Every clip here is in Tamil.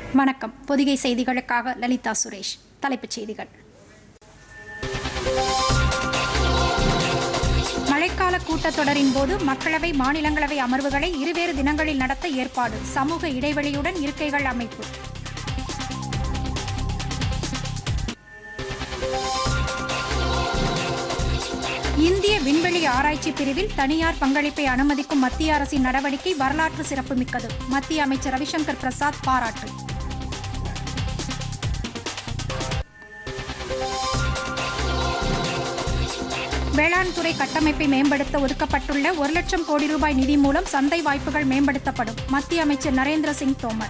வணக்கம் பொதிகை செய்திகளுக்காக லலிதா சுரேஷ் தலைப்புச் செய்திகள் மழைக்கால கூட்டத்தொடரின் போது மக்களவை மாநிலங்களவை அமர்வுகளை இருவேறு தினங்களில் நடத்த ஏற்பாடு சமூக இடைவெளியுடன் இருக்கைகள் அமைப்பு இந்திய விண்வெளி ஆராய்ச்சி பிரிவில் தனியார் பங்களிப்பை அனுமதிக்கும் மத்திய அரசின் நடவடிக்கை வரலாற்று சிறப்புமிக்கது மத்திய அமைச்சர் ரவிசங்கர் பிரசாத் பாராட்டு வேளாண் துறை கட்டமைப்பை மேம்படுத்த ஒதுக்கப்பட்டுள்ள ஒரு லட்சம் கோடி ரூபாய் நிதி மூலம் சந்தை வாய்ப்புகள் மேம்படுத்தப்படும் மத்திய அமைச்சர் நரேந்திர சிங் தோமர்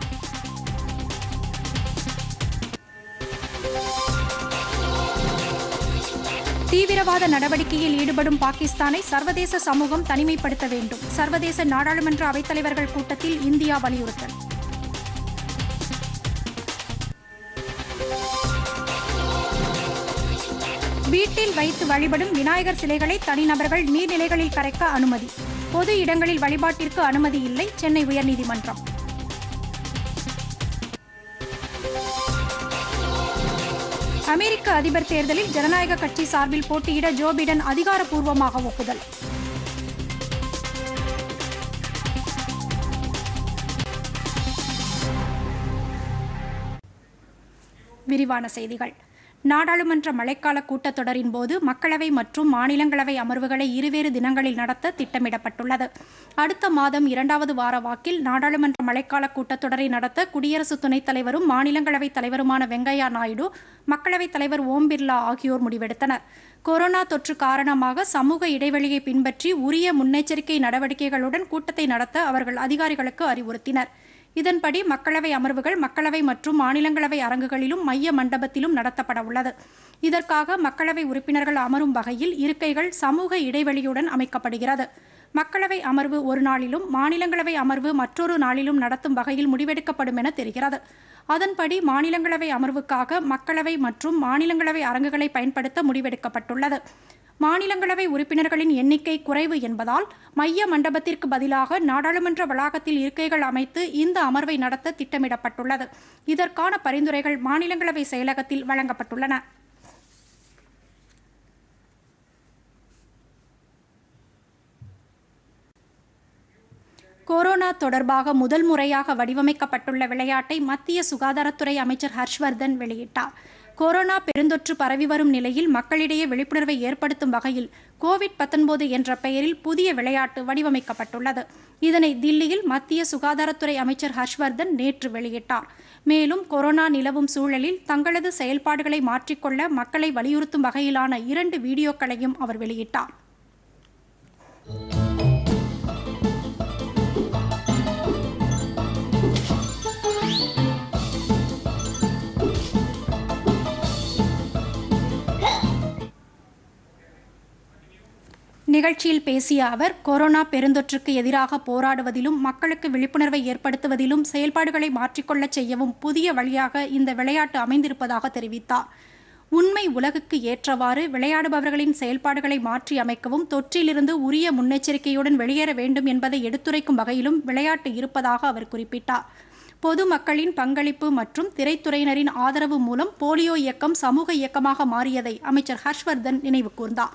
தீவிரவாத நடவடிக்கையில் ஈடுபடும் பாகிஸ்தானை சர்வதேச சமூகம் தனிமைப்படுத்த வேண்டும் சர்வதேச நாடாளுமன்ற அவைத்தலைவர்கள் கூட்டத்தில் இந்தியா வலியுறுத்தல் வீட்டில் வைத்து வழிபடும் விநாயகர் சிலைகளை தனிநபர்கள் நீர்நிலைகளில் கரைக்க அனுமதி பொது இடங்களில் வழிபாட்டிற்கு அனுமதி இல்லை சென்னை உயர்நீதிமன்றம் அமெரிக்க அதிபர் தேர்தலில் ஜனநாயக கட்சி சார்பில் போட்டியிட ஜோ பிடன் அதிகாரப்பூர்வமாக ஒப்புதல் விரிவான செய்திகள் நாடாளுமன்ற மழைக்கால கூட்டத்தொடரின் போது மக்களவை மற்றும் மாநிலங்களவை அமர்வுகளை இருவேறு தினங்களில் நடத்த திட்டமிடப்பட்டுள்ளது அடுத்த மாதம் இரண்டாவது வார வாக்கில் நாடாளுமன்ற மழைக்கால கூட்டத்தொடரை நடத்த குடியரசு துணைத் தலைவரும் மாநிலங்களவைத் தலைவருமான வெங்கையா நாயுடு மக்களவைத் தலைவர் ஓம் பிர்லா ஆகியோர் முடிவெடுத்தனர் கொரோனா தொற்று காரணமாக சமூக இடைவெளியை பின்பற்றி உரிய முன்னெச்சரிக்கை நடவடிக்கைகளுடன் கூட்டத்தை நடத்த அவர்கள் அதிகாரிகளுக்கு அறிவுறுத்தினர் இதன்படி மக்களவை அமர்வுகள் மக்களவை மற்றும் மாநிலங்களவை அரங்குகளிலும் மைய மண்டபத்திலும் நடத்தப்பட உள்ளது இதற்காக மக்களவை உறுப்பினர்கள் அமரும் வகையில் இருக்கைகள் சமூக இடைவெளியுடன் அமைக்கப்படுகிறது மக்களவை அமர்வு ஒரு நாளிலும் மாநிலங்களவை அமர்வு மற்றொரு நாளிலும் நடத்தும் வகையில் முடிவெடுக்கப்படும் என தெரிகிறது அதன்படி மாநிலங்களவை அமர்வுக்காக மக்களவை மற்றும் மாநிலங்களவை அரங்குகளை பயன்படுத்த முடிவெடுக்கப்பட்டுள்ளது மாநிலங்களவை உறுப்பினர்களின் எண்ணிக்கை குறைவு என்பதால் மைய மண்டபத்திற்கு பதிலாக நாடாளுமன்ற வளாகத்தில் இருக்கைகள் அமைத்து இந்த அமர்வை நடத்த திட்டமிடப்பட்டுள்ளது இதற்கான பரிந்துரைகள் மாநிலங்களவை செயலகத்தில் வழங்கப்பட்டுள்ளன கொரோனா தொடர்பாக முதல் முறையாக வடிவமைக்கப்பட்டுள்ள விளையாட்டை மத்திய சுகாதாரத்துறை அமைச்சர் ஹர்ஷ்வர்தன் வெளியிட்டார் கொரோனா பெருந்தொற்று பரவி வரும் நிலையில் மக்களிடையே விழிப்புணர்வை ஏற்படுத்தும் வகையில் கோவிட் பத்தொன்பது என்ற பெயரில் புதிய விளையாட்டு வடிவமைக்கப்பட்டுள்ளது இதனை தில்லியில் மத்திய சுகாதாரத்துறை அமைச்சர் ஹர்ஷ்வர்தன் நேற்று வெளியிட்டார் மேலும் கொரோனா நிலவும் சூழலில் தங்களது செயல்பாடுகளை மாற்றிக்கொள்ள மக்களை வலியுறுத்தும் வகையிலான இரண்டு வீடியோக்களையும் அவர் வெளியிட்டார் நிகழ்ச்சியில் பேசிய அவர் கொரோனா பெருந்தொற்றுக்கு எதிராக போராடுவதிலும் மக்களுக்கு விழிப்புணர்வை ஏற்படுத்துவதிலும் செயல்பாடுகளை மாற்றிக்கொள்ளச் செய்யவும் புதிய வழியாக இந்த விளையாட்டு அமைந்திருப்பதாக தெரிவித்தார் உண்மை உலகுக்கு ஏற்றவாறு விளையாடுபவர்களின் செயல்பாடுகளை மாற்றி அமைக்கவும் தொற்றிலிருந்து உரிய முன்னெச்சரிக்கையுடன் வெளியேற வேண்டும் என்பதை எடுத்துரைக்கும் வகையிலும் விளையாட்டு இருப்பதாக அவர் குறிப்பிட்டார் பொதுமக்களின் பங்களிப்பு மற்றும் திரைத்துறையினரின் ஆதரவு மூலம் போலியோ இயக்கம் சமூக இயக்கமாக மாறியதை அமைச்சர் ஹர்ஷ்வர்தன் நினைவு கூர்ந்தார்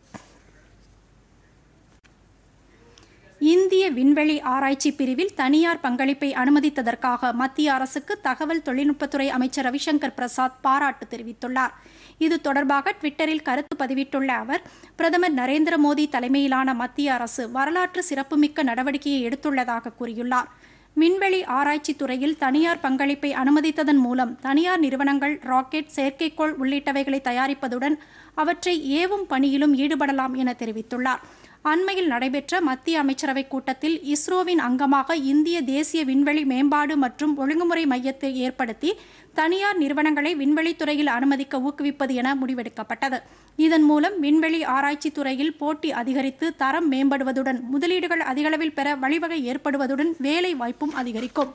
இந்திய விண்வெளி ஆராய்ச்சி பிரிவில் தனியார் பங்களிப்பை அனுமதித்ததற்காக மத்திய அரசுக்கு தகவல் தொழில்நுட்பத்துறை அமைச்சர் ரவிசங்கர் பிரசாத் பாராட்டு தெரிவித்துள்ளார் இது தொடர்பாக ட்விட்டரில் கருத்து பதிவிட்டுள்ள அவர் பிரதமர் நரேந்திர மோடி தலைமையிலான மத்திய அரசு வரலாற்று சிறப்புமிக்க நடவடிக்கையை எடுத்துள்ளதாக கூறியுள்ளார் விண்வெளி ஆராய்ச்சி துறையில் தனியார் பங்களிப்பை அனுமதித்ததன் மூலம் தனியார் நிறுவனங்கள் ராக்கெட் செயற்கைக்கோள் உள்ளிட்டவைகளை தயாரிப்பதுடன் அவற்றை ஏவும் பணியிலும் ஈடுபடலாம் என தெரிவித்துள்ளார் அண்மையில் நடைபெற்ற மத்திய அமைச்சரவை கூட்டத்தில் இஸ்ரோவின் அங்கமாக இந்திய தேசிய விண்வெளி மேம்பாடு மற்றும் ஒழுங்குமுறை மையத்தை ஏற்படுத்தி தனியார் நிறுவனங்களை விண்வெளித்துறையில் அனுமதிக்க ஊக்குவிப்பது என முடிவெடுக்கப்பட்டது இதன் மூலம் விண்வெளி ஆராய்ச்சி துறையில் போட்டி அதிகரித்து தரம் மேம்படுவதுடன் முதலீடுகள் அதிகளவில் பெற வழிவகை ஏற்படுவதுடன் வேலை வாய்ப்பும் அதிகரிக்கும்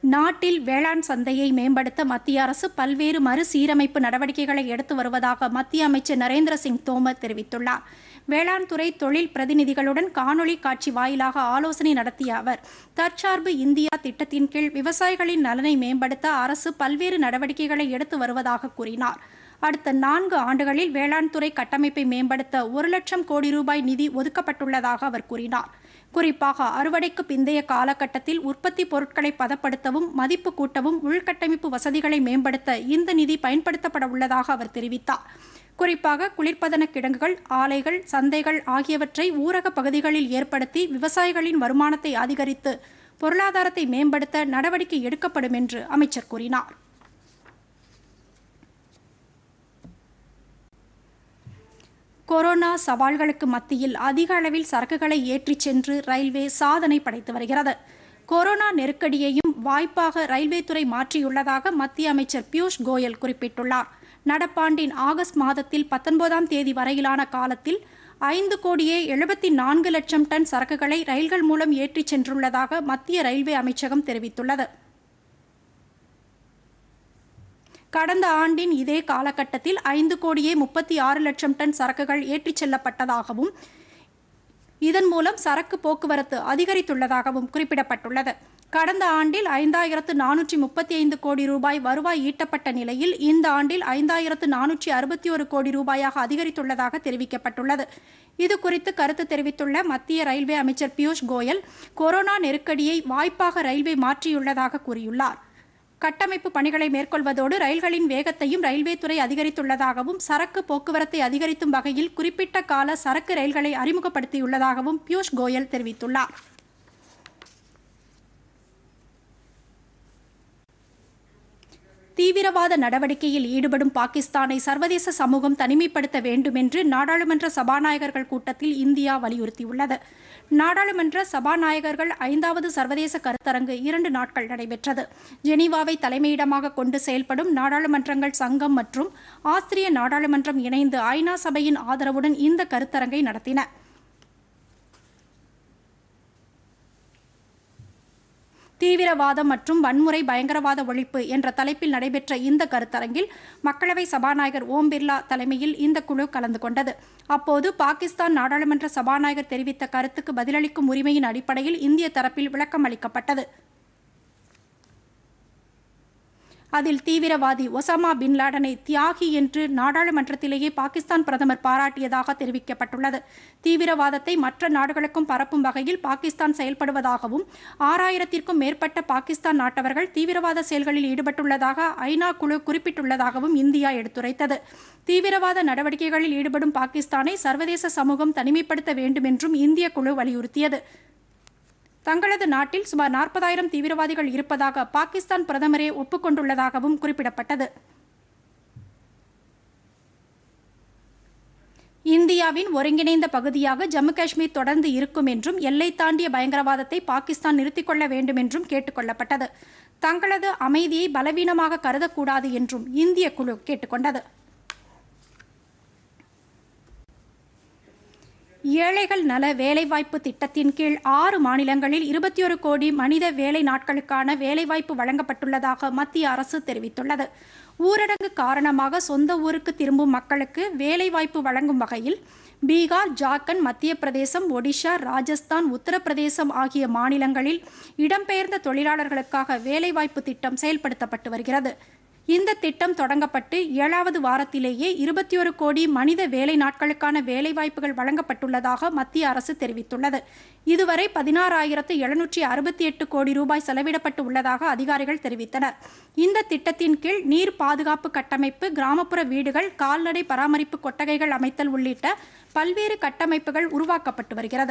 நாட்டில் வேளாண் சந்தையை மேம்படுத்த மத்திய அரசு பல்வேறு மறுசீரமைப்பு நடவடிக்கைகளை எடுத்து வருவதாக மத்திய அமைச்சர் நரேந்திர சிங் தோமர் தெரிவித்துள்ளார் வேளாண் துறை தொழில் பிரதிநிதிகளுடன் காணொலி காட்சி வாயிலாக ஆலோசனை நடத்திய அவர் தற்சார்பு இந்தியா திட்டத்தின் கீழ் விவசாயிகளின் நலனை மேம்படுத்த அரசு பல்வேறு நடவடிக்கைகளை எடுத்து வருவதாக கூறினார் அடுத்த நான்கு ஆண்டுகளில் வேளாண் துறை கட்டமைப்பை மேம்படுத்த ஒரு லட்சம் கோடி ரூபாய் நிதி ஒதுக்கப்பட்டுள்ளதாக அவர் கூறினார் குறிப்பாக அறுவடைக்கு பிந்தைய காலகட்டத்தில் உற்பத்தி பொருட்களை பதப்படுத்தவும் மதிப்பு கூட்டவும் உள்கட்டமைப்பு வசதிகளை மேம்படுத்த இந்த நிதி பயன்படுத்தப்பட உள்ளதாக அவர் தெரிவித்தார் குறிப்பாக குளிர்பதன கிடங்குகள் ஆலைகள் சந்தைகள் ஆகியவற்றை ஊரக பகுதிகளில் ஏற்படுத்தி விவசாயிகளின் வருமானத்தை அதிகரித்து பொருளாதாரத்தை மேம்படுத்த நடவடிக்கை எடுக்கப்படும் என்று அமைச்சர் கூறினார் கொரோனா சவால்களுக்கு மத்தியில் அதிக அளவில் சரக்குகளை ஏற்றிச் சென்று ரயில்வே சாதனை படைத்து வருகிறது கொரோனா நெருக்கடியையும் வாய்ப்பாக ரயில்வே துறை மாற்றியுள்ளதாக மத்திய அமைச்சர் பியூஷ் கோயல் குறிப்பிட்டுள்ளார் நடப்பாண்டின் ஆகஸ்ட் மாதத்தில் பத்தொன்பதாம் தேதி வரையிலான காலத்தில் ஐந்து கோடியே எழுபத்தி நான்கு லட்சம் டன் சரக்குகளை ரயில்கள் மூலம் ஏற்றிச் சென்றுள்ளதாக மத்திய ரயில்வே அமைச்சகம் தெரிவித்துள்ளது கடந்த ஆண்டின் இதே காலகட்டத்தில் ஐந்து கோடியே முப்பத்தி ஆறு லட்சம் டன் சரக்குகள் ஏற்றிச் செல்லப்பட்டதாகவும் இதன் மூலம் சரக்கு போக்குவரத்து அதிகரித்துள்ளதாகவும் குறிப்பிடப்பட்டுள்ளது கடந்த ஆண்டில் ஐந்தாயிரத்து நானூற்றி முப்பத்தி ஐந்து கோடி ரூபாய் வருவாய் ஈட்டப்பட்ட நிலையில் இந்த ஆண்டில் ஐந்தாயிரத்து நானூற்றி அறுபத்தி ஒரு கோடி ரூபாயாக அதிகரித்துள்ளதாக தெரிவிக்கப்பட்டுள்ளது இது குறித்து கருத்து தெரிவித்துள்ள மத்திய ரயில்வே அமைச்சர் பியூஷ் கோயல் கொரோனா நெருக்கடியை வாய்ப்பாக ரயில்வே மாற்றியுள்ளதாக கூறியுள்ளார் கட்டமைப்பு பணிகளை மேற்கொள்வதோடு ரயில்களின் வேகத்தையும் ரயில்வே துறை அதிகரித்துள்ளதாகவும் சரக்கு போக்குவரத்தை அதிகரித்தும் வகையில் குறிப்பிட்ட கால சரக்கு ரயில்களை அறிமுகப்படுத்தியுள்ளதாகவும் பியூஷ் கோயல் தெரிவித்துள்ளார் தீவிரவாத நடவடிக்கையில் ஈடுபடும் பாகிஸ்தானை சர்வதேச சமூகம் தனிமைப்படுத்த வேண்டும் என்று நாடாளுமன்ற சபாநாயகர்கள் கூட்டத்தில் இந்தியா வலியுறுத்தியுள்ளது நாடாளுமன்ற சபாநாயகர்கள் ஐந்தாவது சர்வதேச கருத்தரங்கு இரண்டு நாட்கள் நடைபெற்றது ஜெனீவாவை தலைமையிடமாக கொண்டு செயல்படும் நாடாளுமன்றங்கள் சங்கம் மற்றும் ஆஸ்திரிய நாடாளுமன்றம் இணைந்து ஐநா சபையின் ஆதரவுடன் இந்த கருத்தரங்கை நடத்தின தீவிரவாதம் மற்றும் வன்முறை பயங்கரவாத ஒழிப்பு என்ற தலைப்பில் நடைபெற்ற இந்த கருத்தரங்கில் மக்களவை சபாநாயகர் ஓம் பிர்லா தலைமையில் இந்த குழு கலந்து கொண்டது அப்போது பாகிஸ்தான் நாடாளுமன்ற சபாநாயகர் தெரிவித்த கருத்துக்கு பதிலளிக்கும் உரிமையின் அடிப்படையில் இந்திய தரப்பில் விளக்கம் அளிக்கப்பட்டது அதில் தீவிரவாதி ஒசாமா பின் லாடனை தியாகி என்று நாடாளுமன்றத்திலேயே பாகிஸ்தான் பிரதமர் பாராட்டியதாக தெரிவிக்கப்பட்டுள்ளது தீவிரவாதத்தை மற்ற நாடுகளுக்கும் பரப்பும் வகையில் பாகிஸ்தான் செயல்படுவதாகவும் ஆறாயிரத்திற்கும் மேற்பட்ட பாகிஸ்தான் நாட்டவர்கள் தீவிரவாத செயல்களில் ஈடுபட்டுள்ளதாக ஐநா குழு குறிப்பிட்டுள்ளதாகவும் இந்தியா எடுத்துரைத்தது தீவிரவாத நடவடிக்கைகளில் ஈடுபடும் பாகிஸ்தானை சர்வதேச சமூகம் தனிமைப்படுத்த வேண்டும் என்றும் இந்திய குழு வலியுறுத்தியது தங்களது நாட்டில் சுமார் நாற்பதாயிரம் தீவிரவாதிகள் இருப்பதாக பாகிஸ்தான் பிரதமரே ஒப்புக்கொண்டுள்ளதாகவும் குறிப்பிடப்பட்டது இந்தியாவின் ஒருங்கிணைந்த பகுதியாக ஜம்மு காஷ்மீர் தொடர்ந்து இருக்கும் என்றும் எல்லை தாண்டிய பயங்கரவாதத்தை பாகிஸ்தான் நிறுத்திக் கொள்ள வேண்டும் என்றும் கேட்டுக்கொள்ளப்பட்டது தங்களது அமைதியை பலவீனமாக கருதக்கூடாது என்றும் இந்திய குழு கேட்டுக்கொண்டது ஏழைகள் நல வேலைவாய்ப்பு திட்டத்தின் கீழ் ஆறு மாநிலங்களில் இருபத்தி ஒரு கோடி மனித வேலை நாட்களுக்கான வேலைவாய்ப்பு வழங்கப்பட்டுள்ளதாக மத்திய அரசு தெரிவித்துள்ளது ஊரடங்கு காரணமாக சொந்த ஊருக்கு திரும்பும் மக்களுக்கு வேலைவாய்ப்பு வழங்கும் வகையில் பீகார் ஜார்க்கண்ட் மத்திய பிரதேசம் ஒடிஷா ராஜஸ்தான் உத்தரப்பிரதேசம் ஆகிய மாநிலங்களில் இடம்பெயர்ந்த தொழிலாளர்களுக்காக வேலைவாய்ப்பு திட்டம் செயல்படுத்தப்பட்டு வருகிறது இந்த திட்டம் தொடங்கப்பட்டு ஏழாவது வாரத்திலேயே இருபத்தி ஒரு கோடி மனித வேலை நாட்களுக்கான வேலைவாய்ப்புகள் வழங்கப்பட்டுள்ளதாக மத்திய அரசு தெரிவித்துள்ளது இதுவரை பதினாறாயிரத்து எழுநூற்றி அறுபத்தி எட்டு கோடி ரூபாய் செலவிடப்பட்டு உள்ளதாக அதிகாரிகள் தெரிவித்தனர் இந்த திட்டத்தின் கீழ் நீர் பாதுகாப்பு கட்டமைப்பு கிராமப்புற வீடுகள் கால்நடை பராமரிப்பு கொட்டகைகள் அமைத்தல் உள்ளிட்ட பல்வேறு கட்டமைப்புகள் உருவாக்கப்பட்டு வருகிறது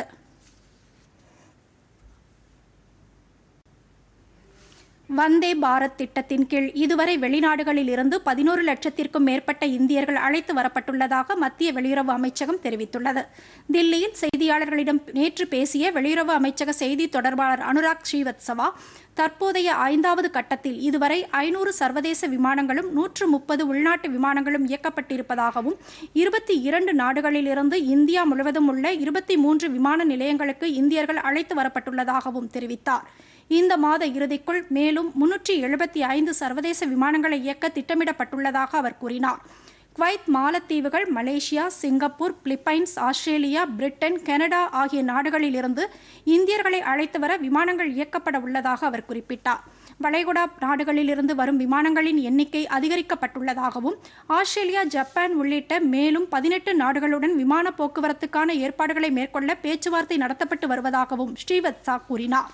வந்தே பாரத் திட்டத்தின் கீழ் இதுவரை வெளிநாடுகளில் இருந்து பதினோரு லட்சத்திற்கும் மேற்பட்ட இந்தியர்கள் அழைத்து வரப்பட்டுள்ளதாக மத்திய வெளியுறவு அமைச்சகம் தெரிவித்துள்ளது தில்லியில் செய்தியாளர்களிடம் நேற்று பேசிய வெளியுறவு அமைச்சக செய்தி தொடர்பாளர் அனுராக் ஸ்ரீவத்சவா தற்போதைய ஐந்தாவது கட்டத்தில் இதுவரை ஐநூறு சர்வதேச விமானங்களும் நூற்று முப்பது உள்நாட்டு விமானங்களும் இயக்கப்பட்டிருப்பதாகவும் இருபத்தி இரண்டு நாடுகளிலிருந்து இந்தியா முழுவதும் உள்ள இருபத்தி மூன்று விமான நிலையங்களுக்கு இந்தியர்கள் அழைத்து வரப்பட்டுள்ளதாகவும் தெரிவித்தார் இந்த மாத இறுதிக்குள் மேலும் முன்னூற்றி எழுபத்தி ஐந்து சர்வதேச விமானங்களை இயக்க திட்டமிடப்பட்டுள்ளதாக அவர் கூறினார் குவைத் மாலத்தீவுகள் Malaysia Singapore Philippines Australia Britain Canada ஆகிய நாடுகளிலிருந்து இந்தியர்களை அழைத்து வர விமானங்கள் இயக்கப்பட உள்ளதாக அவர் குறிப்பிட்டார் வளைகுடா நாடுகளிலிருந்து வரும் விமானங்களின் எண்ணிக்கை அதிகரிக்கப்பட்டுள்ளதாகவும் ஆஸ்திரேலியா ஜப்பான் உள்ளிட்ட மேலும் பதினெட்டு நாடுகளுடன் விமான போக்குவரத்துக்கான ஏற்பாடுகளை மேற்கொள்ள பேச்சுவார்த்தை நடத்தப்பட்டு வருவதாகவும் ஸ்ரீவத்சா கூறினார்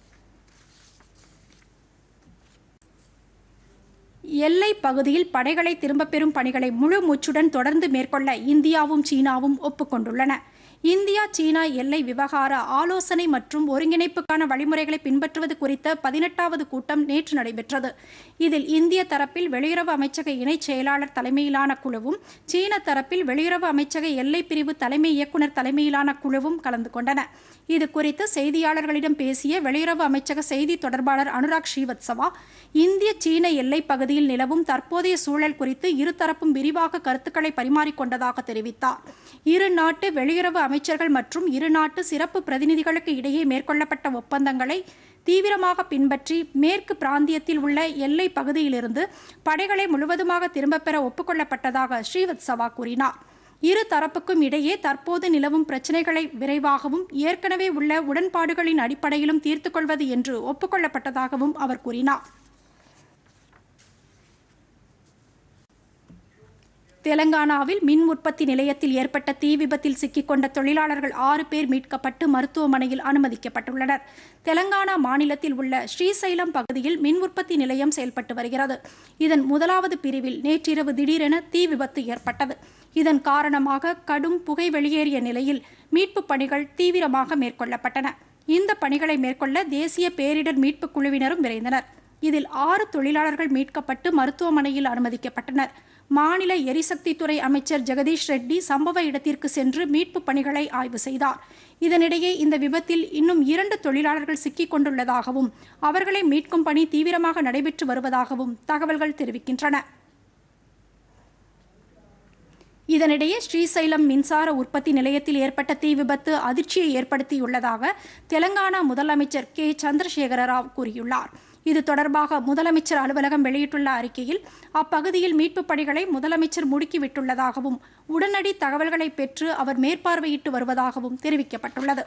எல்லை பகுதியில் படைகளை திரும்பப் பெறும் பணிகளை முழு மூச்சுடன் தொடர்ந்து மேற்கொள்ள இந்தியாவும் சீனாவும் ஒப்புக்கொண்டுள்ளன இந்தியா சீனா எல்லை விவகார ஆலோசனை மற்றும் ஒருங்கிணைப்புக்கான வழிமுறைகளை பின்பற்றுவது குறித்த பதினெட்டாவது கூட்டம் நேற்று நடைபெற்றது இதில் இந்திய தரப்பில் வெளியுறவு அமைச்சக இணைச் செயலாளர் தலைமையிலான குழுவும் சீன தரப்பில் வெளியுறவு அமைச்சக எல்லை பிரிவு தலைமை இயக்குநர் தலைமையிலான குழுவும் கலந்து கொண்டன இது குறித்து செய்தியாளர்களிடம் பேசிய வெளியுறவு அமைச்சக செய்தி தொடர்பாளர் அனுராக் ஸ்ரீவத்சவா இந்திய சீன எல்லைப் பகுதியில் நிலவும் தற்போதைய சூழல் குறித்து இருதரப்பும் விரிவாக கருத்துக்களை பரிமாறிக்கொண்டதாக தெரிவித்தார் இரு நாட்டு வெளியுறவு அமைச்சர்கள் மற்றும் இரு நாட்டு சிறப்பு பிரதிநிதிகளுக்கு இடையே மேற்கொள்ளப்பட்ட ஒப்பந்தங்களை தீவிரமாக பின்பற்றி மேற்கு பிராந்தியத்தில் உள்ள எல்லை பகுதியிலிருந்து படைகளை முழுவதுமாக திரும்பப் பெற ஒப்புக்கொள்ளப்பட்டதாக ஸ்ரீவத்சவா கூறினார் இரு தரப்புக்கும் இடையே தற்போது நிலவும் பிரச்சினைகளை விரைவாகவும் ஏற்கனவே உள்ள உடன்பாடுகளின் அடிப்படையிலும் தீர்த்து கொள்வது என்று ஒப்புக்கொள்ளப்பட்டதாகவும் அவர் கூறினார் தெலங்கானாவில் மின் உற்பத்தி நிலையத்தில் ஏற்பட்ட தீ விபத்தில் சிக்கிக்கொண்ட தொழிலாளர்கள் ஆறு பேர் மீட்கப்பட்டு மருத்துவமனையில் அனுமதிக்கப்பட்டுள்ளனர் தெலங்கானா மாநிலத்தில் உள்ள ஸ்ரீசைலம் பகுதியில் மின் உற்பத்தி நிலையம் செயல்பட்டு வருகிறது இதன் முதலாவது பிரிவில் நேற்றிரவு திடீரென தீ விபத்து ஏற்பட்டது இதன் காரணமாக கடும் புகை வெளியேறிய நிலையில் மீட்புப் பணிகள் தீவிரமாக மேற்கொள்ளப்பட்டன இந்த பணிகளை மேற்கொள்ள தேசிய பேரிடர் மீட்புக் குழுவினரும் விரைந்தனர் இதில் ஆறு தொழிலாளர்கள் மீட்கப்பட்டு மருத்துவமனையில் அனுமதிக்கப்பட்டனர் மாநில எரிசக்தித்துறை அமைச்சர் ஜெகதீஷ் ரெட்டி சம்பவ இடத்திற்கு சென்று மீட்புப் பணிகளை ஆய்வு செய்தார் இதனிடையே இந்த விபத்தில் இன்னும் இரண்டு தொழிலாளர்கள் சிக்கிக் கொண்டுள்ளதாகவும் அவர்களை மீட்கும் பணி தீவிரமாக நடைபெற்று வருவதாகவும் தகவல்கள் தெரிவிக்கின்றன இதனிடையே ஸ்ரீசைலம் மின்சார உற்பத்தி நிலையத்தில் ஏற்பட்ட தீ விபத்து அதிர்ச்சியை ஏற்படுத்தியுள்ளதாக தெலங்கானா முதலமைச்சர் கே சந்திரசேகர ராவ் கூறியுள்ளார் இது தொடர்பாக முதலமைச்சர் அலுவலகம் வெளியிட்டுள்ள அறிக்கையில் அப்பகுதியில் மீட்புப் பணிகளை முதலமைச்சர் முடுக்கிவிட்டுள்ளதாகவும் உடனடி தகவல்களை பெற்று அவர் மேற்பார்வையிட்டு வருவதாகவும் தெரிவிக்கப்பட்டுள்ளது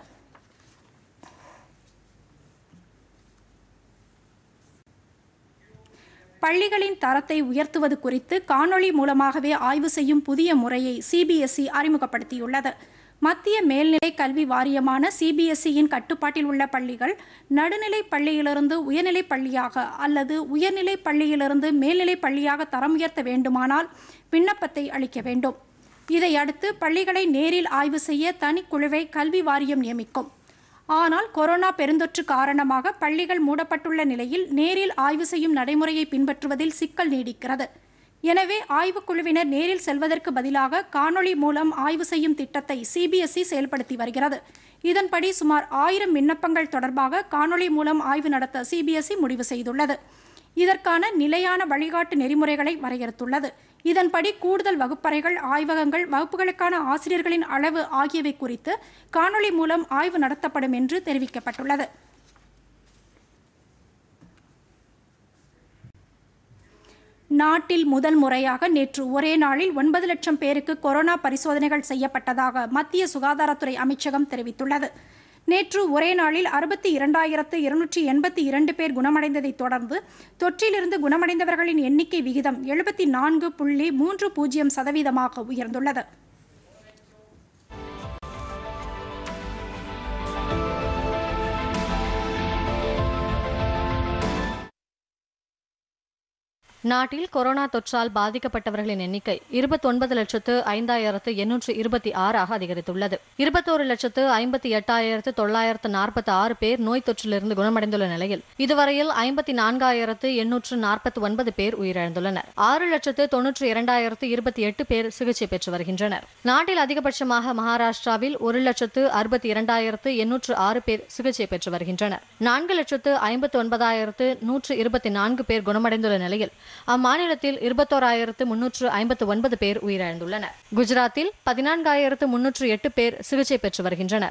பள்ளிகளின் தரத்தை உயர்த்துவது குறித்து காணொளி மூலமாகவே ஆய்வு செய்யும் புதிய முறையை சிபிஎஸ்இ அறிமுகப்படுத்தியுள்ளது மத்திய மேல்நிலை கல்வி வாரியமான சிபிஎஸ்இயின் கட்டுப்பாட்டில் உள்ள பள்ளிகள் நடுநிலை பள்ளியிலிருந்து உயர்நிலை பள்ளியாக அல்லது உயர்நிலை பள்ளியிலிருந்து மேல்நிலை பள்ளியாக தரம் உயர்த்த வேண்டுமானால் விண்ணப்பத்தை அளிக்க வேண்டும் இதையடுத்து பள்ளிகளை நேரில் ஆய்வு செய்ய தனிக்குழுவை கல்வி வாரியம் நியமிக்கும் ஆனால் கொரோனா பெருந்தொற்று காரணமாக பள்ளிகள் மூடப்பட்டுள்ள நிலையில் நேரில் ஆய்வு செய்யும் நடைமுறையை பின்பற்றுவதில் சிக்கல் நீடிக்கிறது எனவே ஆய்வுக்குழுவினர் நேரில் செல்வதற்கு பதிலாக காணொளி மூலம் ஆய்வு செய்யும் திட்டத்தை சிபிஎஸ்இ செயல்படுத்தி வருகிறது இதன்படி சுமார் ஆயிரம் விண்ணப்பங்கள் தொடர்பாக காணொளி மூலம் ஆய்வு நடத்த சிபிஎஸ்இ முடிவு செய்துள்ளது இதற்கான நிலையான வழிகாட்டு நெறிமுறைகளை வரையறுத்துள்ளது இதன்படி கூடுதல் வகுப்பறைகள் ஆய்வகங்கள் வகுப்புகளுக்கான ஆசிரியர்களின் அளவு ஆகியவை குறித்து காணொளி மூலம் ஆய்வு நடத்தப்படும் என்று தெரிவிக்கப்பட்டுள்ளது நாட்டில் முதல் முறையாக நேற்று ஒரே நாளில் ஒன்பது லட்சம் பேருக்கு கொரோனா பரிசோதனைகள் செய்யப்பட்டதாக மத்திய சுகாதாரத்துறை அமைச்சகம் தெரிவித்துள்ளது நேற்று ஒரே நாளில் அறுபத்தி இரண்டாயிரத்து இருநூற்றி எண்பத்தி இரண்டு பேர் குணமடைந்ததைத் தொடர்ந்து தொற்றிலிருந்து குணமடைந்தவர்களின் எண்ணிக்கை விகிதம் எழுபத்தி நான்கு புள்ளி மூன்று பூஜ்ஜியம் சதவீதமாக உயர்ந்துள்ளது நாட்டில் கொரோனா தொற்றால் பாதிக்கப்பட்டவர்களின் எண்ணிக்கை இருபத்தொன்பது லட்சத்து ஐந்தாயிரத்து எண்ணூற்று இருபத்தி ஆறாக அதிகரித்துள்ளது இருபத்தோரு லட்சத்து ஐம்பத்தி எட்டாயிரத்து தொள்ளாயிரத்து நாற்பத்தி ஆறு பேர் நோய் தொற்றிலிருந்து குணமடைந்துள்ள நிலையில் இதுவரையில் ஐம்பத்தி நான்காயிரத்து எண்ணூற்று நாற்பத்தி ஒன்பது பேர் உயிரிழந்துள்ளனர் ஆறு லட்சத்து தொன்னூற்று இரண்டாயிரத்து இருபத்தி எட்டு பேர் சிகிச்சை பெற்று வருகின்றனர் நாட்டில் அதிகபட்சமாக மகாராஷ்டிராவில் ஒரு லட்சத்து அறுபத்தி இரண்டாயிரத்து எண்ணூற்று ஆறு பேர் சிகிச்சை பெற்று வருகின்றனர் நான்கு லட்சத்து ஐம்பத்தி ஒன்பதாயிரத்து நூற்று இருபத்தி நான்கு பேர் குணமடைந்துள்ள நிலையில் அம்மாநிலத்தில் இருபத்தோராயிரத்து முன்னூற்று ஐம்பத்து ஒன்பது பேர் உயிரிழந்துள்ளனர் குஜராத்தில் பதினான்காயிரத்து முன்னூற்று எட்டு பேர் சிகிச்சை பெற்று வருகின்றனர்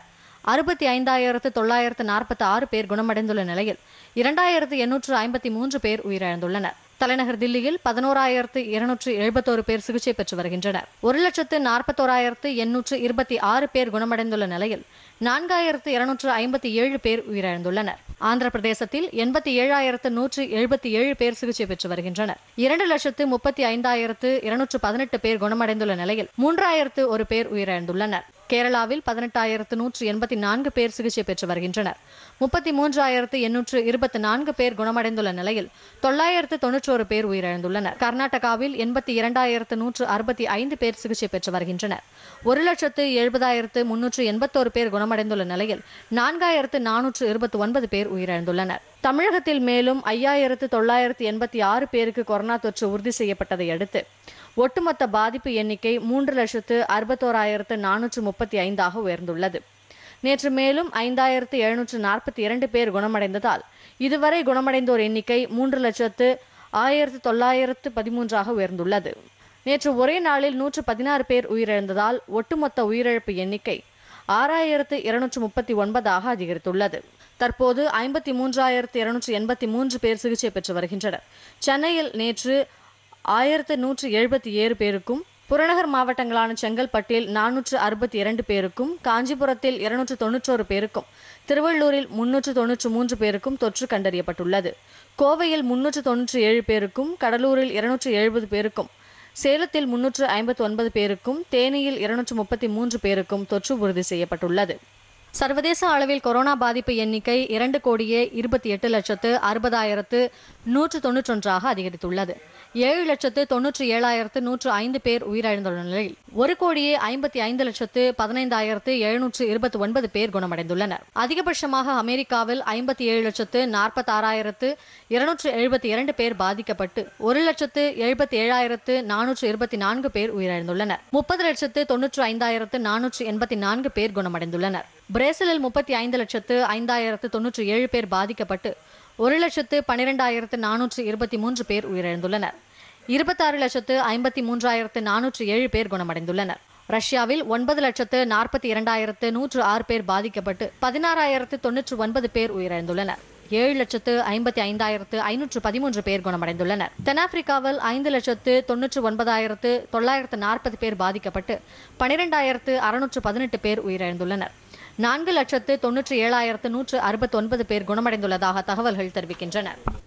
அறுபத்தி ஐந்தாயிரத்து தொள்ளாயிரத்து நாற்பத்தி ஆறு பேர் குணமடைந்துள்ள நிலையில் இரண்டாயிரத்து எண்ணூற்று ஐம்பத்தி மூன்று பேர் உயிரிழந்துள்ளனர் தலைநகர் தில்லியில் பதினோராயிரத்து இருநூற்று எழுபத்தோரு பேர் சிகிச்சை பெற்று வருகின்றனர் ஒரு லட்சத்து நாற்பத்தோராயிரத்து எண்ணூற்று இருபத்தி ஆறு பேர் குணமடைந்துள்ள நிலையில் நான்காயிரத்து இருநூற்று ஐம்பத்தி ஏழு பேர் உயிரிழந்துள்ளனர் ஆந்திர பிரதேசத்தில் எண்பத்தி ஏழாயிரத்து நூற்று எழுபத்தி ஏழு பேர் சிகிச்சை பெற்று வருகின்றனர் இரண்டு லட்சத்து முப்பத்தி ஐந்தாயிரத்து இருநூற்று பதினெட்டு பேர் குணமடைந்துள்ள நிலையில் மூன்றாயிரத்து ஒரு பேர் உயிரிழந்துள்ளனர் கேரளாவில் பதினெட்டாயிரத்து நூற்று எண்பத்தி நான்கு பேர் சிகிச்சை பெற்று வருகின்றனர் முப்பத்தி மூன்றாயிரத்து எண்ணூற்று இருபத்தி நான்கு பேர் குணமடைந்துள்ள நிலையில் தொள்ளாயிரத்து தொன்னூற்றோரு பேர் உயிரிழந்துள்ளனர் கர்நாடகாவில் எண்பத்தி இரண்டாயிரத்து நூற்று அறுபத்தி ஐந்து பேர் சிகிச்சை பெற்று வருகின்றனர் ஒரு லட்சத்து எழுபதாயிரத்து முன்னூற்று எண்பத்தோரு பேர் குணமடைந்துள்ள நிலையில் நான்காயிரத்து நானூற்று இருபத்தி ஒன்பது பேர் உயிரிழந்துள்ளனர் தமிழகத்தில் மேலும் ஐயாயிரத்து தொள்ளாயிரத்து எண்பத்தி ஆறு பேருக்கு கொரோனா தொற்று உறுதி செய்யப்பட்டதை அடுத்து ஒட்டுமொத்த பாதிப்பு எண்ணிக்கை மூன்று லட்சத்து அறுபத்தோராயிரத்து நானூற்று முப்பத்தி ஐந்தாக உயர்ந்துள்ளது நேற்று மேலும் ஐந்தாயிரத்து எழுநூற்று நாற்பத்தி இரண்டு பேர் குணமடைந்ததால் இதுவரை குணமடைந்தோர் எண்ணிக்கை மூன்று லட்சத்து ஆயிரத்து தொள்ளாயிரத்து பதிமூன்றாக உயர்ந்துள்ளது நேற்று ஒரே நாளில் நூற்று பதினாறு பேர் உயிரிழந்ததால் ஒட்டுமொத்த உயிரிழப்பு எண்ணிக்கை ஆறாயிரத்து இருநூற்று முப்பத்தி ஒன்பதாக அதிகரித்துள்ளது தற்போது ஐம்பத்தி மூன்றாயிரத்து இருநூற்று எண்பத்தி மூன்று பேர் சிகிச்சை பெற்று வருகின்றனர் சென்னையில் நேற்று ஆயிரத்து நூற்று எழுபத்தி ஏழு பேருக்கும் புறநகர் மாவட்டங்களான செங்கல்பட்டில் நானூற்று அறுபத்தி இரண்டு பேருக்கும் காஞ்சிபுரத்தில் இருநூற்று தொன்னூற்றோரு பேருக்கும் திருவள்ளூரில் முன்னூற்று தொன்னூற்று மூன்று பேருக்கும் தொற்று கண்டறியப்பட்டுள்ளது கோவையில் முன்னூற்று தொன்னூற்றி ஏழு பேருக்கும் கடலூரில் இருநூற்று எழுபது பேருக்கும் சேலத்தில் முன்னூற்று ஐம்பத்தி ஒன்பது பேருக்கும் தேனியில் இருநூற்று முப்பத்தி மூன்று பேருக்கும் தொற்று உறுதி செய்யப்பட்டுள்ளது சர்வதேச அளவில் கொரோனா பாதிப்பு எண்ணிக்கை இரண்டு கோடியே இருபத்தி எட்டு லட்சத்து அறுபதாயிரத்து நூற்று தொன்னூற்றொன்றாக அதிகரித்துள்ளது ஏழு லட்சத்து தொன்னூற்றி ஏழாயிரத்து நூற்று ஐந்து பேர் உயிரிழந்துள்ள நிலையில் ஒரு கோடியே ஐம்பத்தி ஐந்து லட்சத்து பதினைந்தாயிரத்து எழுநூற்று இருபத்தி ஒன்பது பேர் குணமடைந்துள்ளனர் அதிகபட்சமாக அமெரிக்காவில் ஐம்பத்தி ஏழு லட்சத்து நாற்பத்தாறாயிரத்து இருநூற்று எழுபத்தி இரண்டு பேர் பாதிக்கப்பட்டு ஒரு லட்சத்து எழுபத்தி ஏழாயிரத்து நானூற்று இருபத்தி நான்கு பேர் உயிரிழந்துள்ளனர் முப்பது லட்சத்து தொன்னூற்று ஐந்தாயிரத்து நானூற்று எண்பத்தி நான்கு பேர் குணமடைந்துள்ளனர் பிரேசிலில் முப்பத்தி ஐந்து லட்சத்து ஐந்தாயிரத்து தொன்னூற்றி ஏழு பேர் பாதிக்கப்பட்டு ஒரு லட்சத்து பன்னிரெண்டாயிரத்து நானூற்று இருபத்தி மூன்று பேர் உயிரிழந்துள்ளனர் இருபத்தாறு லட்சத்து ஐம்பத்தி மூன்றாயிரத்து நானூற்று ஏழு பேர் குணமடைந்துள்ளனர் ரஷ்யாவில் ஒன்பது லட்சத்து நாற்பத்தி இரண்டாயிரத்து நூற்று ஆறு பேர் பாதிக்கப்பட்டு பதினாறாயிரத்து தொன்னூற்று ஒன்பது பேர் உயிரிழந்துள்ளனர் ஏழு லட்சத்து ஐம்பத்தி ஐந்தாயிரத்து ஐநூற்று பதிமூன்று பேர் குணமடைந்துள்ளனர் தென்னாப்பிரிக்காவில் ஐந்து லட்சத்து தொன்னூற்று ஒன்பதாயிரத்து தொள்ளாயிரத்து நாற்பது பேர் பாதிக்கப்பட்டு பனிரெண்டாயிரத்து அறுநூற்று பதினெட்டு பேர் உயிரிழந்துள்ளனர் நான்கு லட்சத்து தொன்னூற்றி ஏழாயிரத்து நூற்று அறுபத்தி ஒன்பது பேர் குணமடைந்துள்ளதாக தகவல்கள் தெரிவிக்கின்றன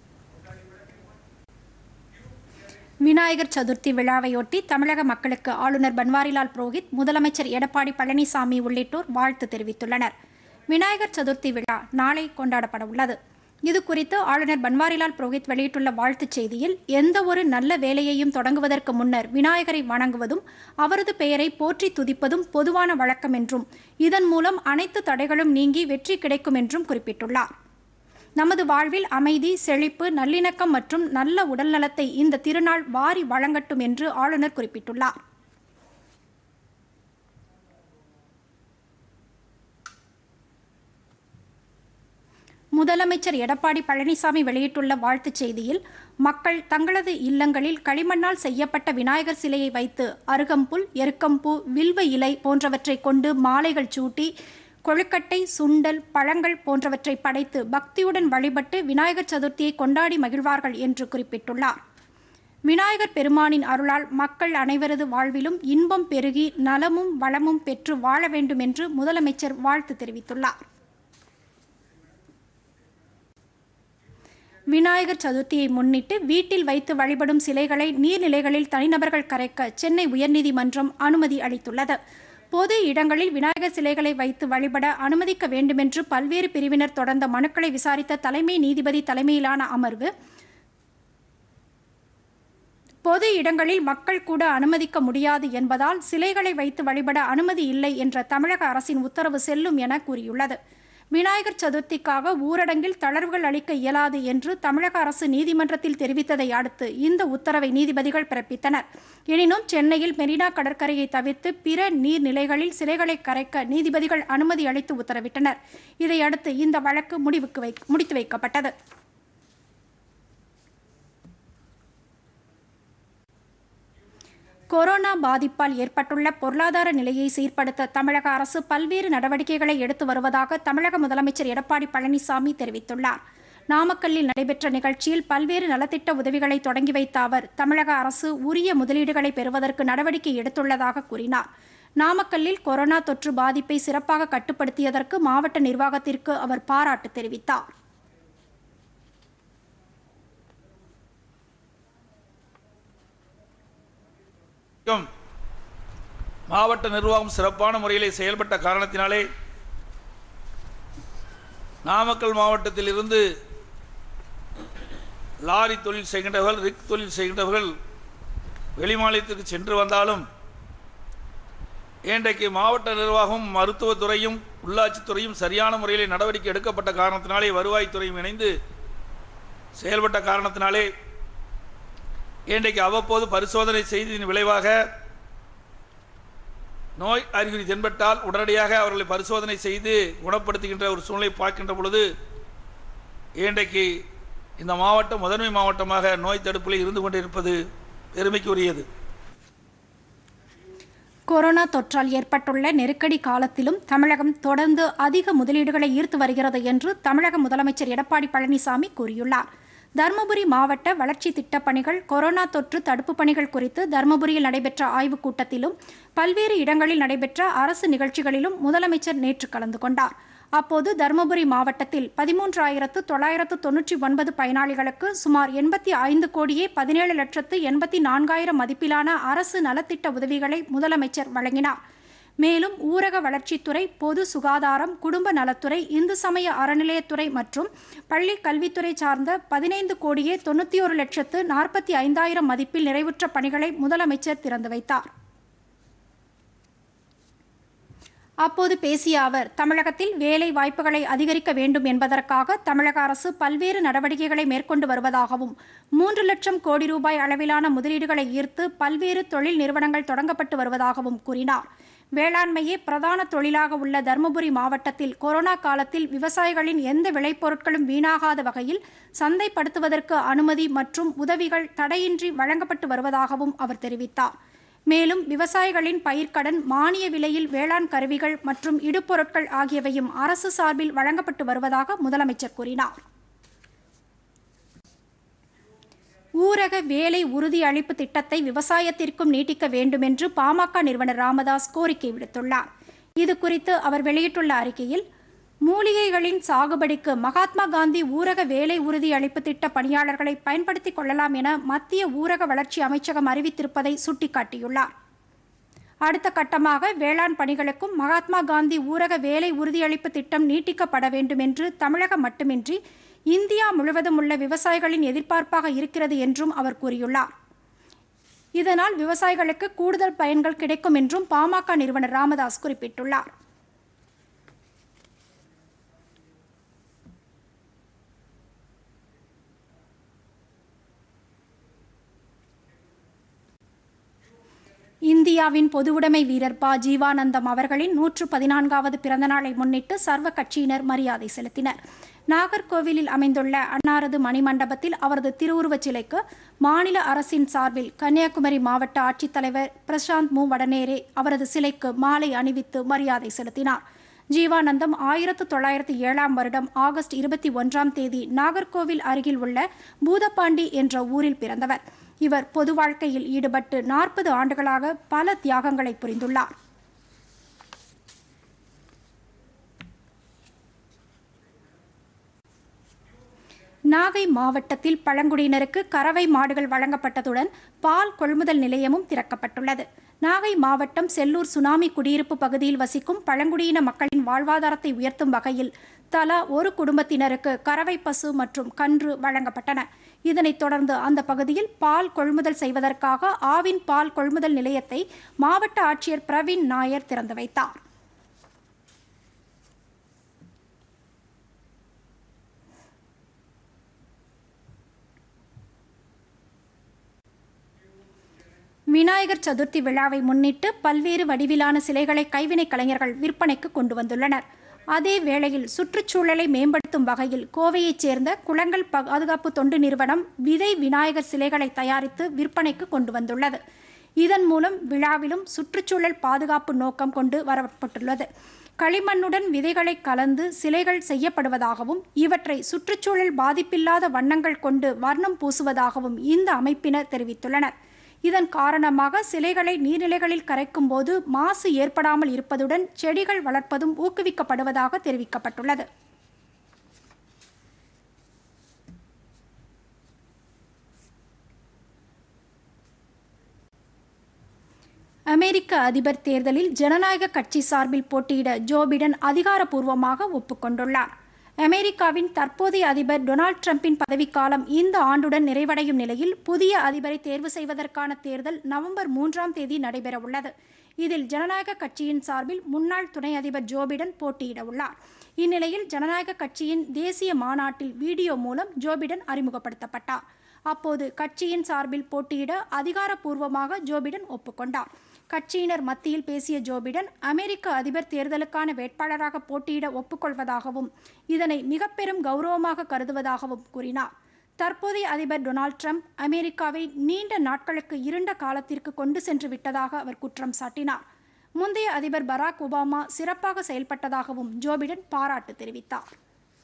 விநாயகர் சதுர்த்தி விழாவையொட்டி தமிழக மக்களுக்கு ஆளுநர் பன்வாரிலால் புரோஹித் முதலமைச்சர் எடப்பாடி பழனிசாமி உள்ளிட்டோர் வாழ்த்து தெரிவித்துள்ளனர் விநாயகர் சதுர்த்தி விழா நாளை கொண்டாடப்பட உள்ளது இது குறித்து ஆளுநர் பன்வாரிலால் புரோஹித் வெளியிட்டுள்ள வாழ்த்துச் செய்தியில் எந்த ஒரு நல்ல வேலையையும் தொடங்குவதற்கு முன்னர் விநாயகரை வணங்குவதும் அவரது பெயரை போற்றி துதிப்பதும் பொதுவான வழக்கம் என்றும் இதன் மூலம் அனைத்து தடைகளும் நீங்கி வெற்றி கிடைக்கும் என்றும் குறிப்பிட்டுள்ளார் நமது வாழ்வில் அமைதி செழிப்பு நல்லிணக்கம் மற்றும் நல்ல உடல்நலத்தை இந்த திருநாள் வாரி வழங்கட்டும் என்று ஆளுநர் குறிப்பிட்டுள்ளார் முதலமைச்சர் எடப்பாடி பழனிசாமி வெளியிட்டுள்ள வாழ்த்துச் செய்தியில் மக்கள் தங்களது இல்லங்களில் களிமண்ணால் செய்யப்பட்ட விநாயகர் சிலையை வைத்து அருகம்புல் எருக்கம்பூ வில்வ இலை போன்றவற்றை கொண்டு மாலைகள் சூட்டி கொழுக்கட்டை சுண்டல் பழங்கள் போன்றவற்றை படைத்து பக்தியுடன் வழிபட்டு விநாயகர் சதுர்த்தியை கொண்டாடி மகிழ்வார்கள் என்று குறிப்பிட்டுள்ளார் விநாயகர் பெருமானின் அருளால் மக்கள் அனைவரது வாழ்விலும் இன்பம் பெருகி நலமும் வளமும் பெற்று வாழ வேண்டும் என்று முதலமைச்சர் வாழ்த்து தெரிவித்துள்ளார் விநாயகர் சதுர்த்தியை முன்னிட்டு வீட்டில் வைத்து வழிபடும் சிலைகளை நீர்நிலைகளில் தனிநபர்கள் கரைக்க சென்னை உயர்நீதிமன்றம் அனுமதி அளித்துள்ளது பொது இடங்களில் விநாயகர் சிலைகளை வைத்து வழிபட அனுமதிக்க வேண்டுமென்று பல்வேறு பிரிவினர் தொடர்ந்த மனுக்களை விசாரித்த தலைமை நீதிபதி தலைமையிலான அமர்வு பொது இடங்களில் மக்கள் கூட அனுமதிக்க முடியாது என்பதால் சிலைகளை வைத்து வழிபட அனுமதி இல்லை என்ற தமிழக அரசின் உத்தரவு செல்லும் என கூறியுள்ளது விநாயகர் சதுர்த்திக்காக ஊரடங்கில் தளர்வுகள் அளிக்க இயலாது என்று தமிழக அரசு நீதிமன்றத்தில் தெரிவித்ததை அடுத்து இந்த உத்தரவை நீதிபதிகள் பிறப்பித்தனர் எனினும் சென்னையில் மெரினா கடற்கரையை தவிர்த்து பிற நீர்நிலைகளில் சிலைகளை கரைக்க நீதிபதிகள் அனுமதி அளித்து உத்தரவிட்டனர் இதையடுத்து இந்த வழக்கு முடிவுக்கு வை முடித்து வைக்கப்பட்டது கொரோனா பாதிப்பால் ஏற்பட்டுள்ள பொருளாதார நிலையை சீர்படுத்த தமிழக அரசு பல்வேறு நடவடிக்கைகளை எடுத்து வருவதாக தமிழக முதலமைச்சர் எடப்பாடி பழனிசாமி தெரிவித்துள்ளார் நாமக்கல்லில் நடைபெற்ற நிகழ்ச்சியில் பல்வேறு நலத்திட்ட உதவிகளை தொடங்கி வைத்த அவர் தமிழக அரசு உரிய முதலீடுகளை பெறுவதற்கு நடவடிக்கை எடுத்துள்ளதாக கூறினார் நாமக்கல்லில் கொரோனா தொற்று பாதிப்பை சிறப்பாக கட்டுப்படுத்தியதற்கு மாவட்ட நிர்வாகத்திற்கு அவர் பாராட்டு தெரிவித்தார் யும் மாவட்ட நிர்வாகம் சிறப்பான முறையிலே செயல்பட்ட காரணத்தினாலே நாமக்கல் மாவட்டத்தில் இருந்து லாரி தொழில் செய்கின்றவர்கள் ரிக் தொழில் செய்கின்றவர்கள் வெளிமாநிலத்திற்கு சென்று வந்தாலும் இன்றைக்கு மாவட்ட நிர்வாகம் மருத்துவத்துறையும் உள்ளாட்சித்துறையும் சரியான முறையிலே நடவடிக்கை எடுக்கப்பட்ட காரணத்தினாலே வருவாய்த்துறையும் இணைந்து செயல்பட்ட காரணத்தினாலே இன்றைக்கு அவ்வப்போது பரிசோதனை செய்ததின் விளைவாக நோய் அறிகுறி தென்பட்டால் உடனடியாக அவர்களை பரிசோதனை செய்து குணப்படுத்துகின்ற ஒரு சூழ்நிலை பார்க்கின்ற பொழுது இன்றைக்கு இந்த மாவட்டம் முதன்மை மாவட்டமாக நோய் தடுப்பில் இருந்து கொண்டிருப்பது பெருமைக்குரியது கொரோனா தொற்றால் ஏற்பட்டுள்ள நெருக்கடி காலத்திலும் தமிழகம் தொடர்ந்து அதிக முதலீடுகளை ஈர்த்து வருகிறது என்று தமிழக முதலமைச்சர் எடப்பாடி பழனிசாமி கூறியுள்ளார் தருமபுரி மாவட்ட வளர்ச்சி திட்டப் பணிகள் கொரோனா தொற்று தடுப்புப் பணிகள் குறித்து தருமபுரியில் நடைபெற்ற ஆய்வுக் கூட்டத்திலும் பல்வேறு இடங்களில் நடைபெற்ற அரசு நிகழ்ச்சிகளிலும் முதலமைச்சர் நேற்று கலந்து கொண்டார் அப்போது தருமபுரி மாவட்டத்தில் பதிமூன்றாயிரத்து தொள்ளாயிரத்து தொன்னூற்றி ஒன்பது பயனாளிகளுக்கு சுமார் எண்பத்தி ஐந்து கோடியே பதினேழு லட்சத்து எண்பத்தி நான்காயிரம் மதிப்பிலான அரசு நலத்திட்ட உதவிகளை முதலமைச்சர் வழங்கினார் மேலும் ஊரக வளர்ச்சித்துறை பொது சுகாதாரம் குடும்ப நலத்துறை இந்து சமய அறநிலையத்துறை மற்றும் பள்ளி கல்வித்துறை சார்ந்த பதினைந்து கோடியே தொண்ணூற்றி ஒரு லட்சத்து நாற்பத்தி ஐந்தாயிரம் மதிப்பில் நிறைவுற்ற பணிகளை முதலமைச்சர் திறந்து வைத்தார் அப்போது பேசிய அவர் தமிழகத்தில் வேலை வாய்ப்புகளை அதிகரிக்க வேண்டும் என்பதற்காக தமிழக அரசு பல்வேறு நடவடிக்கைகளை மேற்கொண்டு வருவதாகவும் மூன்று லட்சம் கோடி ரூபாய் அளவிலான முதலீடுகளை ஈர்த்து பல்வேறு தொழில் நிறுவனங்கள் தொடங்கப்பட்டு வருவதாகவும் கூறினார் வேளாண்மையே பிரதான தொழிலாக உள்ள தருமபுரி மாவட்டத்தில் கொரோனா காலத்தில் விவசாயிகளின் எந்த விளைபொருட்களும் வீணாகாத வகையில் சந்தைப்படுத்துவதற்கு அனுமதி மற்றும் உதவிகள் தடையின்றி வழங்கப்பட்டு வருவதாகவும் அவர் தெரிவித்தார் மேலும் விவசாயிகளின் பயிர்க்கடன் மானிய விலையில் வேளாண் கருவிகள் மற்றும் இடுபொருட்கள் ஆகியவையும் அரசு சார்பில் வழங்கப்பட்டு வருவதாக முதலமைச்சர் கூறினார் ஊரக வேலை உறுதி அளிப்பு திட்டத்தை விவசாயத்திற்கும் நீட்டிக்க வேண்டுமென்று பாமக நிறுவனர் ராமதாஸ் கோரிக்கை விடுத்துள்ளார் இது குறித்து அவர் வெளியிட்டுள்ள அறிக்கையில் மூலிகைகளின் சாகுபடிக்கு மகாத்மா காந்தி ஊரக வேலை உறுதி அளிப்பு திட்ட பணியாளர்களை பயன்படுத்திக் கொள்ளலாம் என மத்திய ஊரக வளர்ச்சி அமைச்சகம் அறிவித்திருப்பதை சுட்டிக்காட்டியுள்ளார் அடுத்த கட்டமாக வேளாண் பணிகளுக்கும் மகாத்மா காந்தி ஊரக வேலை உறுதியளிப்பு திட்டம் நீட்டிக்கப்பட வேண்டும் என்று தமிழகம் மட்டுமின்றி இந்தியா முழுவதும் உள்ள விவசாயிகளின் எதிர்பார்ப்பாக இருக்கிறது என்றும் அவர் கூறியுள்ளார் இதனால் விவசாயிகளுக்கு கூடுதல் பயன்கள் கிடைக்கும் என்றும் பாமக நிறுவனர் ராமதாஸ் குறிப்பிட்டுள்ளார் இந்தியாவின் பொதுவுடைமை வீரர் ப ஜீவானந்தம் அவர்களின் நூற்று பதினான்காவது பிறந்தநாளை முன்னிட்டு சர்வ கட்சியினர் மரியாதை செலுத்தினர் நாகர்கோவிலில் அமைந்துள்ள அன்னாரது மணிமண்டபத்தில் அவரது திருவுருவச் சிலைக்கு மாநில அரசின் சார்பில் கன்னியாகுமரி மாவட்ட ஆட்சித்தலைவர் பிரசாந்த் மு வடநேரே அவரது சிலைக்கு மாலை அணிவித்து மரியாதை செலுத்தினார் ஜீவானந்தம் ஆயிரத்து தொள்ளாயிரத்து ஏழாம் வருடம் ஆகஸ்ட் இருபத்தி ஒன்றாம் தேதி நாகர்கோவில் அருகில் உள்ள பூதப்பாண்டி என்ற ஊரில் பிறந்தவர் இவர் பொது வாழ்க்கையில் ஈடுபட்டு நாற்பது ஆண்டுகளாக பல தியாகங்களை புரிந்துள்ளார் நாகை மாவட்டத்தில் பழங்குடியினருக்கு கறவை மாடுகள் வழங்கப்பட்டதுடன் பால் கொள்முதல் நிலையமும் திறக்கப்பட்டுள்ளது நாகை மாவட்டம் செல்லூர் சுனாமி குடியிருப்பு பகுதியில் வசிக்கும் பழங்குடியின மக்களின் வாழ்வாதாரத்தை உயர்த்தும் வகையில் தலா ஒரு குடும்பத்தினருக்கு கறவை பசு மற்றும் கன்று வழங்கப்பட்டன இதனைத் தொடர்ந்து அந்த பகுதியில் பால் கொள்முதல் செய்வதற்காக ஆவின் பால் கொள்முதல் நிலையத்தை மாவட்ட ஆட்சியர் பிரவீன் நாயர் திறந்து வைத்தார் விநாயகர் சதுர்த்தி விழாவை முன்னிட்டு பல்வேறு வடிவிலான சிலைகளை கைவினை கலைஞர்கள் விற்பனைக்கு கொண்டு வந்துள்ளனர் அதே வேளையில் சுற்றுச்சூழலை மேம்படுத்தும் வகையில் கோவையைச் சேர்ந்த குளங்கள் பாதுகாப்பு தொண்டு நிறுவனம் விதை விநாயகர் சிலைகளை தயாரித்து விற்பனைக்கு கொண்டு வந்துள்ளது இதன் மூலம் விழாவிலும் சுற்றுச்சூழல் பாதுகாப்பு நோக்கம் கொண்டு வரப்பட்டுள்ளது களிமண்ணுடன் விதைகளை கலந்து சிலைகள் செய்யப்படுவதாகவும் இவற்றை சுற்றுச்சூழல் பாதிப்பில்லாத வண்ணங்கள் கொண்டு வர்ணம் பூசுவதாகவும் இந்த அமைப்பினர் தெரிவித்துள்ளனர் இதன் காரணமாக சிலைகளை நீர்நிலைகளில் கரைக்கும் போது மாசு ஏற்படாமல் இருப்பதுடன் செடிகள் வளர்ப்பதும் ஊக்குவிக்கப்படுவதாக தெரிவிக்கப்பட்டுள்ளது அமெரிக்க அதிபர் தேர்தலில் ஜனநாயக கட்சி சார்பில் போட்டியிட ஜோ பிடன் அதிகாரப்பூர்வமாக ஒப்புக்கொண்டுள்ளார் அமெரிக்காவின் தற்போதைய அதிபர் டொனால்ட் ட்ரம்பின் பதவிக்காலம் இந்த ஆண்டுடன் நிறைவடையும் நிலையில் புதிய அதிபரை தேர்வு செய்வதற்கான தேர்தல் நவம்பர் மூன்றாம் தேதி நடைபெறவுள்ளது இதில் ஜனநாயக கட்சியின் சார்பில் முன்னாள் துணை அதிபர் ஜோ பிடன் போட்டியிட உள்ளார் இந்நிலையில் ஜனநாயக கட்சியின் தேசிய மாநாட்டில் வீடியோ மூலம் ஜோ பிடன் அறிமுகப்படுத்தப்பட்டார் அப்போது கட்சியின் சார்பில் போட்டியிட அதிகாரப்பூர்வமாக ஜோ பிடன் ஒப்புக்கொண்டார் கட்சியினர் மத்தியில் பேசிய ஜோ பிடன் அமெரிக்க அதிபர் தேர்தலுக்கான வேட்பாளராக போட்டியிட ஒப்புக்கொள்வதாகவும் இதனை மிக பெரும் கௌரவமாக கருதுவதாகவும் கூறினார் தற்போதைய அதிபர் டொனால்ட் ட்ரம்ப் அமெரிக்காவை நீண்ட நாட்களுக்கு இருண்ட காலத்திற்கு கொண்டு சென்று விட்டதாக அவர் குற்றம் சாட்டினார் முந்தைய அதிபர் பராக் ஒபாமா சிறப்பாக செயல்பட்டதாகவும் ஜோ பிடன் பாராட்டு தெரிவித்தார்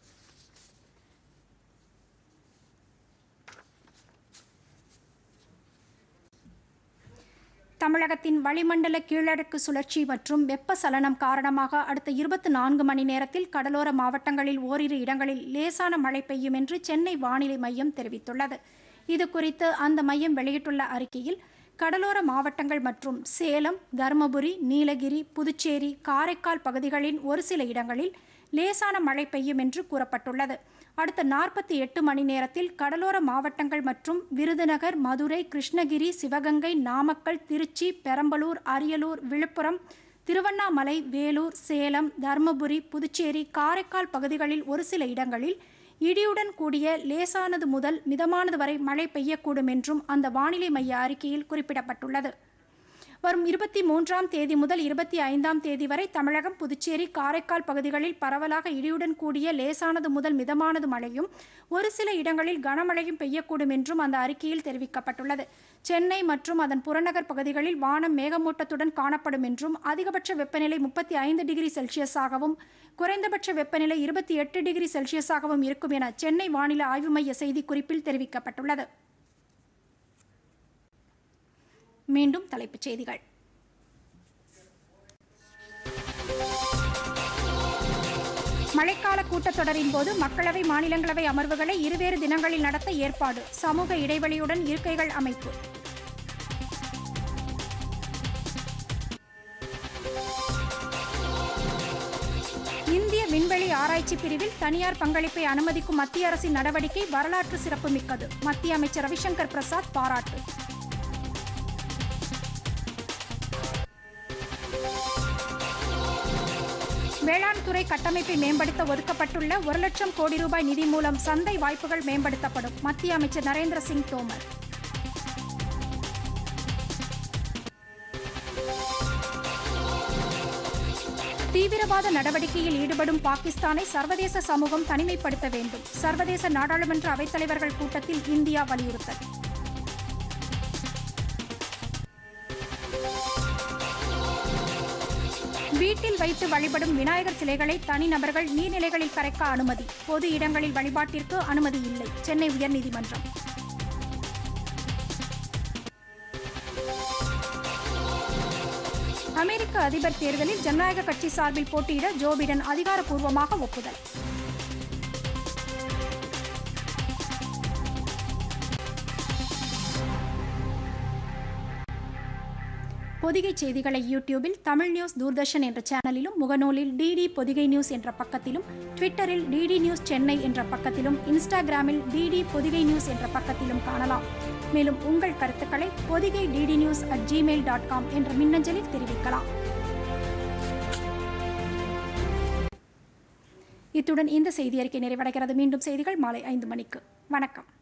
தமிழகத்தின் வளிமண்டல கீழடுக்கு சுழற்சி மற்றும் வெப்பசலனம் காரணமாக அடுத்த இருபத்தி நான்கு மணி நேரத்தில் கடலோர மாவட்டங்களில் ஓரிரு இடங்களில் லேசான மழை பெய்யும் என்று சென்னை வானிலை மையம் தெரிவித்துள்ளது இது குறித்து அந்த மையம் வெளியிட்டுள்ள அறிக்கையில் கடலோர மாவட்டங்கள் மற்றும் சேலம் தருமபுரி நீலகிரி புதுச்சேரி காரைக்கால் பகுதிகளின் ஒரு சில இடங்களில் லேசான மழை பெய்யும் என்று கூறப்பட்டுள்ளது அடுத்த நாற்பத்தி எட்டு மணி நேரத்தில் கடலோர மாவட்டங்கள் மற்றும் விருதுநகர் மதுரை கிருஷ்ணகிரி சிவகங்கை நாமக்கல் திருச்சி பெரம்பலூர் அரியலூர் விழுப்புரம் திருவண்ணாமலை வேலூர் சேலம் தருமபுரி புதுச்சேரி காரைக்கால் பகுதிகளில் ஒரு சில இடங்களில் இடியுடன் கூடிய லேசானது முதல் மிதமானது வரை மழை பெய்யக்கூடும் என்றும் அந்த வானிலை மைய அறிக்கையில் குறிப்பிடப்பட்டுள்ளது வரும் இருபத்தி மூன்றாம் தேதி முதல் இருபத்தி ஐந்தாம் தேதி வரை தமிழகம் புதுச்சேரி காரைக்கால் பகுதிகளில் பரவலாக இடியுடன் கூடிய லேசானது முதல் மிதமானது மழையும் ஒரு சில இடங்களில் கனமழையும் பெய்யக்கூடும் என்றும் அந்த அறிக்கையில் தெரிவிக்கப்பட்டுள்ளது சென்னை மற்றும் அதன் புறநகர் பகுதிகளில் வானம் மேகமூட்டத்துடன் காணப்படும் என்றும் அதிகபட்ச வெப்பநிலை முப்பத்தி ஐந்து டிகிரி செல்சியஸாகவும் குறைந்தபட்ச வெப்பநிலை இருபத்தி எட்டு டிகிரி செல்சியஸாகவும் இருக்கும் என சென்னை வானிலை ஆய்வு மைய செய்திக்குறிப்பில் தெரிவிக்கப்பட்டுள்ளது மீண்டும் தலைப்புச் செய்திகள் மழைக்கால கூட்டத்தொடரின் போது மக்களவை மாநிலங்களவை அமர்வுகளை இருவேறு தினங்களில் நடத்த ஏற்பாடு சமூக இடைவெளியுடன் இருக்கைகள் அமைப்பு இந்திய விண்வெளி ஆராய்ச்சி பிரிவில் தனியார் பங்களிப்பை அனுமதிக்கும் மத்திய அரசின் நடவடிக்கை வரலாற்று சிறப்புமிக்கது மத்திய அமைச்சர் ரவிசங்கர் பிரசாத் பாராட்டு வேளாண் துறை கட்டமைப்பை மேம்படுத்த ஒதுக்கப்பட்டுள்ள ஒரு லட்சம் கோடி ரூபாய் நிதி மூலம் சந்தை வாய்ப்புகள் மேம்படுத்தப்படும் மத்திய அமைச்சர் நரேந்திர சிங் தோமர் தீவிரவாத நடவடிக்கையில் ஈடுபடும் பாகிஸ்தானை சர்வதேச சமூகம் தனிமைப்படுத்த வேண்டும் சர்வதேச நாடாளுமன்ற அவைத்தலைவர்கள் கூட்டத்தில் இந்தியா வலியுறுத்தல் வீட்டில் வைத்து வழிபடும் விநாயகர் சிலைகளை தனிநபர்கள் நீர்நிலைகளில் கரைக்க அனுமதி பொது இடங்களில் வழிபாட்டிற்கு அனுமதி இல்லை சென்னை உயர்நீதிமன்றம் அமெரிக்க அதிபர் தேர்தலில் ஜனநாயக கட்சி சார்பில் போட்டியிட ஜோ பிடன் அதிகாரப்பூர்வமாக ஒப்புதல் பொதிகை செய்திகளை யூடியூபில் தமிழ் நியூஸ் தூர்தர்ஷன் என்ற சேனலிலும் முகநூலில் டிடி பொதிகை நியூஸ் என்ற பக்கத்திலும் ட்விட்டரில் டிடி நியூஸ் சென்னை என்ற பக்கத்திலும் இன்ஸ்டாகிராமில் டிடி பொதிகை நியூஸ் என்ற பக்கத்திலும் காணலாம் மேலும் உங்கள் கருத்துக்களை Podhigai DD news at Gmail dot com என்ற மின்னஞ்சலில் தெரிவிக்கலாம் இத்துடன் இந்த செய்தி அறிக்கை நிறைவடைகிறது மீண்டும் செய்திகள் மாலை ஐந்து மணிக்கு வணக்கம்